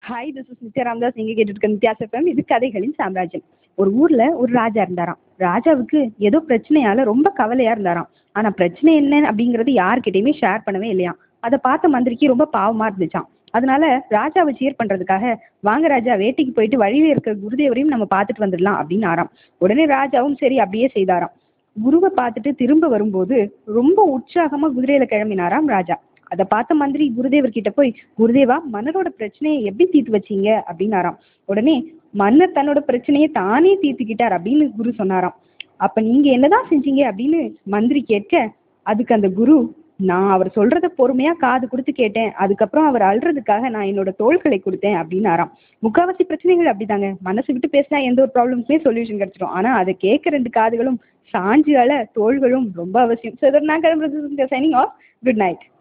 hi this is Nithya Ramadas நீங்க கேட்டுட்டு இருக்க நித்யா எஃப்எம் இது கதைகளின் சாம்ராஜ்யம் ஒரு ஊர்ல ஒரு ராஜா இருந்தாராம் ராஜாவுக்கு ஏதோ பிரச்சனையால ரொம்ப கவலையா இருந்தாராம் ஆனா பிரச்சனை என்ன அப்படிங்கறது யார்கிட்டயுமே ஷேர் பண்ணவே இல்லையாம் அதை பார்த்த மந்திரிக்கு ரொம்ப பாவமா இருந்துச்சாம் அதனால ராஜாவை சீர் பண்றதுக்காக வாங்க ராஜா வேட்டைக்கு போயிட்டு வழியில இருக்கிற குருதேவரையும் நம்ம பார்த்துட்டு வந்துடலாம் அப்படின்னு ஆறாம் உடனே ராஜாவும் சரி அப்படியே செய்தாராம் குருவை பார்த்துட்டு திரும்ப வரும்போது ரொம்ப உற்சாகமா குதிரையில கிளம்பினாராம் ராஜா அதை பார்த்த மந்திரி குருதேவர் கிட்ட போய் குருதேவா மன்னரோட பிரச்சனையை எப்படி தீர்த்து வச்சீங்க அப்படின்னாராம் உடனே மன்னர் தன்னோட பிரச்சனையை தானே தீர்த்துக்கிட்டார் அப்படின்னு குரு சொன்னாராம் அப்ப நீங்க என்னதான் செஞ்சீங்க அப்படின்னு மந்திரி கேட்க அதுக்கு அந்த குரு நான் அவர் சொல்றத பொறுமையா காது கொடுத்து கேட்டேன் அதுக்கப்புறம் அவர் அழுறதுக்காக நான் என்னோட தோள்களை கொடுத்தேன் அப்படின்னாராம் முக்காவாசி பிரச்சனைகள் அப்படிதாங்க மனசு விட்டு பேசினா எந்த ஒரு ப்ராப்ளம்க்குமே சொல்யூஷன் கிடைச்சிடும் ஆனா அதை கேட்க ரெண்டு காதுகளும் சாஞ்சு அழ தோள்களும் ரொம்ப அவசியம் ஸோ நான் கிளம்புறது சைனிங் ஆஃப் குட் நைட்